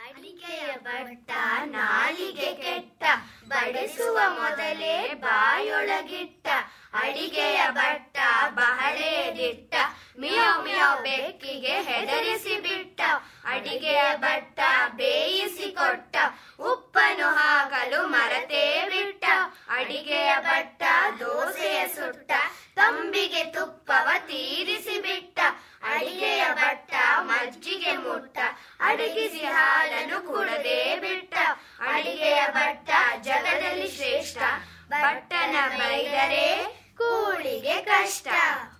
ಅಡಿಕೆಯ ಬಟ್ಟ ನಾಲಿಗೆ ಕೆಟ್ಟ ಬಡಿಸುವ ಮೊದಲೇ ಬಾಯೊಳಗಿಟ್ಟ ಅಡಿಗೆಯ ಬಟ್ಟ ಬಹಳೇ ದಿಟ್ಟ ಮಿಯಾವ್ ಮಿಯಾವ್ ಬೆಕ್ಕಿಗೆ ಹೆದರಿಸಿ ಬಿಟ್ಟ ಅಡಿಗೆಯ ಬಟ್ಟ ಬೇಯಿಸಿ ಕೊಟ್ಟ ಉಪ್ಪನು ಹಾಕಲು ಮರತೇ ಬಿಟ್ಟ ಅಡಿಗೆಯ ಬಟ್ಟ ದೋಸೆಯ ಸುಟ್ಟ ತಂಬಿಗೆ ತುಪ್ಪವ ತೀರಿಸಿ ಬಿಟ್ಟ ಅಡಿಗೆಯ ಬಟ್ಟ ಮಜ್ಜಿಗೆ ಮುಟ್ಟ ಅಡಗಿಸಿ ಹಾಲನ್ನು ಕುಡದೇ ಬಿಟ್ಟ ಅಡಿಗೆಯ ಬಟ್ಟ ಜಗದಲ್ಲಿ ಶ್ರೇಷ್ಠ ಬಟ್ಟನ ಬೈದರೆ ಕೂಳಿಗೆ ಕಷ್ಟ